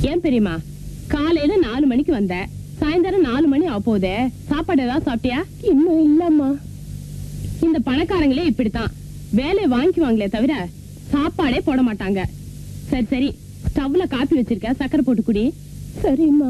ஏன் பெரியம்மா காலையில நாலு மணிக்கு வந்த சாயந்தரம் நாலு மணி ஆக போதே சாப்பாடு ஏதாவது சாப்பிட்டியா இன்னும் இல்லம்மா இந்த பணக்காரங்களே இப்படித்தான் வேலையை வாங்கிக்குவாங்களே தவிர சாப்பாடே போட மாட்டாங்க சரி சரி ஸ்டவ்ல காப்பி வச்சிருக்க சக்கரை போட்டு குடி சரிம்மா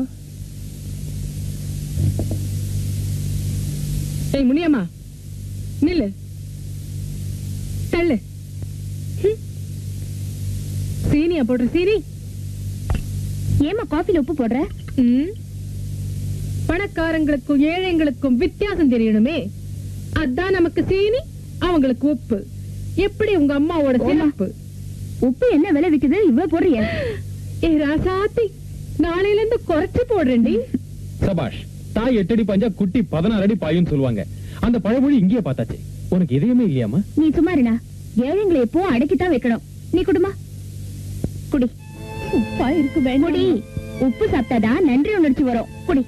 ஏய் முனியம்மா நில்லு தள்ளு ஹம். சீனியா போடுற சீனி ஏமா காஃபில உப்பு போடுற ம். பணக்காரங்களுக்கும் ஏழைங்களுக்கும் வித்தியாசம் தெரியணுமே அதான் நமக்கு சீனி அவங்களுக்கு உப்பு எப்படி உங்க அம்மாவோட சிறப்பு உப்பு என்ன விலை விக்குது இவ்வளவு போடுறிய ஏ ராசாத்தி நாளையில இருந்து குறைச்சு போடுறேன்டி சபாஷ் தாய் எட்டடி பாஞ்சா குட்டி பதினாறு அடி பாயுன்னு சொல்லுவாங்க அந்த பழமொழி இங்கேயே பார்த்தாச்சு உனக்கு இதயமே இல்லையாமா நீ சும்மா இருடா ஏழைங்களை எப்பவும் அடக்கித்தான் வைக்கணும் நீ குடுமா குடி உப்பா இருக்கு வேணும் குடி உப்பு சாப்பிட்டாதான் நன்றி உணர்ச்சி வரும் குடி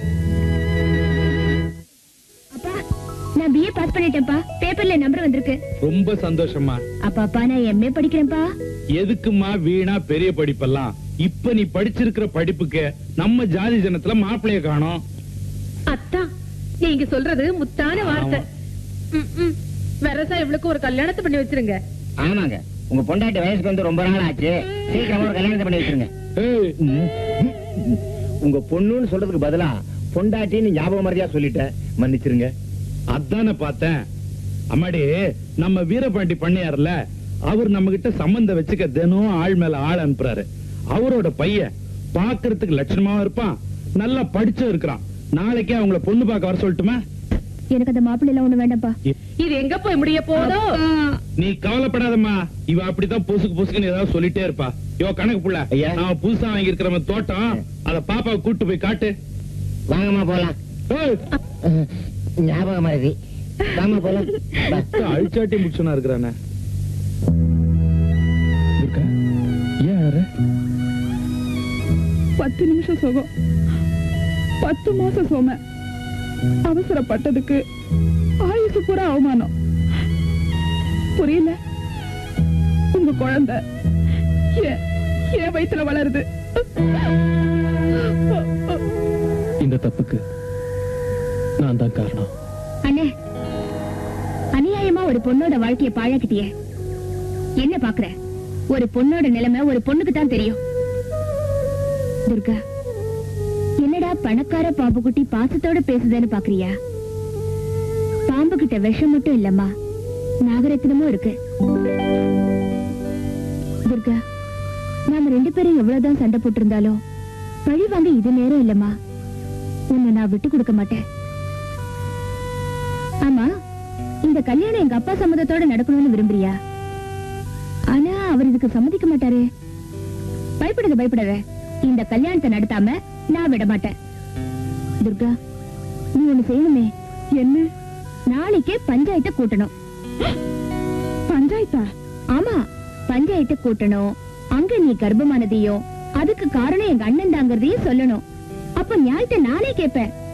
அப்பா நான் பிஏ பாஸ் பண்ணிட்டேன்ப்பா பேப்பர்ல நம்பர் வந்திருக்கு ரொம்ப சந்தோஷமா அப்பா அப்பா நான் எம்ஏ படிக்கிறேன்ப்பா எதுக்குமா வீணா பெரிய படிப்பெல்லாம் இப்ப நீ படிச்சிருக்கிற படிப்புக்கு நம்ம ஜாதி ஜனத்துல மாப்பிளைய காணோம் அத்தா நீங்க சொல்றது முத்தான வார்த்தை ம், ம். வெரசா இவளுக்கு ஒரு கல்யாணத்தை பண்ணி வச்சிருங்க ஆமாங்க உங்க பொண்டாட்டி வயசுக்கு வந்து ரொம்ப நாள் ஆச்சு சீக்கிரமா ஒரு கல்யாணத்தை பண்ணி வச்சிருங்க ஏய், உங்க பொண்ணுன்னு சொல்றதுக்கு பதிலா பொண்டாட்டின்னு ஞாபகம் மரியாதை சொல்லிட்டேன் மன்னிச்சிருங்க அதானே பார்த்தேன் அம்மாடி நம்ம வீரபாண்டி பண்ணியார்ல அவர் நம்ம கிட்ட சம்பந்தம் வச்சுக்க தினம் ஆள் மேல ஆள் அனுப்புறாரு அவரோட பையன் பாக்குறதுக்கு லட்சணமாவும் இருப்பான் நல்லா படிச்சும் இருக்கிறான் நாளைக்கே அவங்கள பொண்ணு பார்க்க வர சொல்லட்டுமா எனக்கு அந்த மாப்பிள்ளை எல்லாம் ஒண்ணு வேண்டாம்ப்பா இது எங்க போய் முடிய போதோ நீ கவலைப்படாதம்மா இவ அப்படித்தான் பொசுக்கு பொசுக்குன்னு ஏதாவது சொல்லிட்டே இருப்பா யோ கணக்கு புள்ள ஐயா. நான் புதுசா வாங்கி இருக்கிற தோட்டம் அத பாப்பாவை கூட்டு போய் காட்டு வாங்கம்மா போலாம் ஏய், ஞாபகம் மருதி வாமா போலாம் வா. அழிச்சாட்டி முடிச்சனா இருக்கிறானே துர்கா ஏன் அழற பத்து நிமிஷம் சுகம் பத்து மாசம் சோம அவசரப்பட்டதுக்கு ஆயுசு பூரா அவமானம் புரியல உங்க குழந்தை ஏன் என் வயித்துல வளருது இந்த தப்புக்கு நான் தான் காரணம் அண்ணே அநியாயமா ஒரு பொண்ணோட வாழ்க்கைய பாழாக்கிட்டியே என்ன பாக்குற ஒரு பொண்ணோட நிலைமை ஒரு பொண்ணுக்கு தான் தெரியும் துர்கா என்னடா பணக்கார பாம்பு குட்டி பாசத்தோட பேசுதுன்னு பாக்குறியா பாம்பு கிட்ட விஷம் மட்டும் இல்லம்மா நாகரத்தினமும் இருக்கு துர்கா நாம ரெண்டு பேரும் எவ்வளவுதான் சண்டை போட்டிருந்தாலும் பழி வாங்க இது நேரம் இல்லம்மா உன்னை நான் விட்டு கொடுக்க மாட்டேன் ஆமா இந்த கல்யாணம் எங்க அப்பா சம்மதத்தோட நடக்கணும்னு விரும்புறியா ஆனா அவர் இதுக்கு சம்மதிக்க மாட்டாரு பயப்படாத பயப்படாத இந்த கல்யாணத்தை நடத்தாம நான் விட மாட்டேன் துர்கா நீ ஒண்ணு செய்யணுமே என்ன நாளைக்கே பஞ்சாயத்தை கூட்டணும் பஞ்சாயத்தா ஆமா பஞ்சாயத்தை கூட்டணும் அங்க நீ கர்ப்பமானதையும் அதுக்கு காரணம் எங்க அண்ணன் தாங்கிறதையும் சொல்லணும் அப்ப நியாயத்தை நானே கேட்பேன்